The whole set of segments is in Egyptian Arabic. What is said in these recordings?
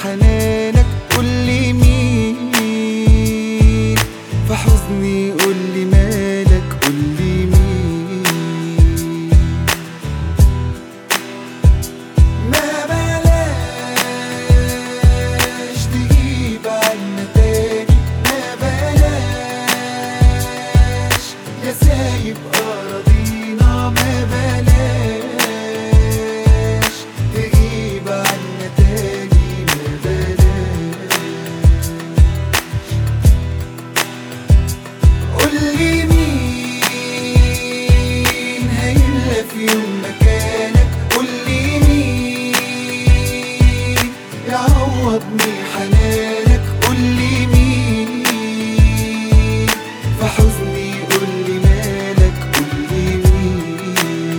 حنانك قولي مين في حزني قولي مالك قولي مين ما بلاش تجيب عنا تاني ما بلاش يا سايب أراضينا ما بلاش تجيب عنا تاني ما بلاش قولي مين هيملى في يوم مكانك قولي مين يعوضني حنانك قولي مين في حزني قولي مالك قولي مين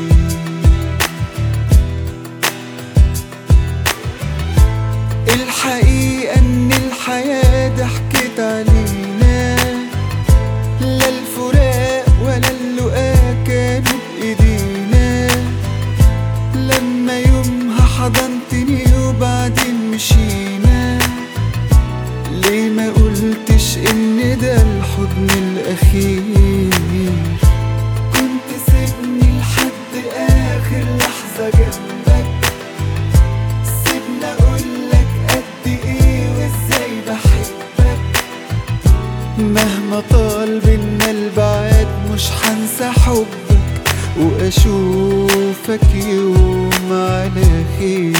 الحقيقة إن الحياة ضحكت علينا لا الفراق ولا اللقاء كانوا بإيدينا لما يومها حضنتني وبعدين مشينا ليه ما قلتش إن ده الحضن الأخير كنت سيبني لحد آخر لحظة جنبك سيبني اقولك قد ايه وازاي بحبك مهما طال بينا البعاد مش هنسى حبك واشوفك يوم على خير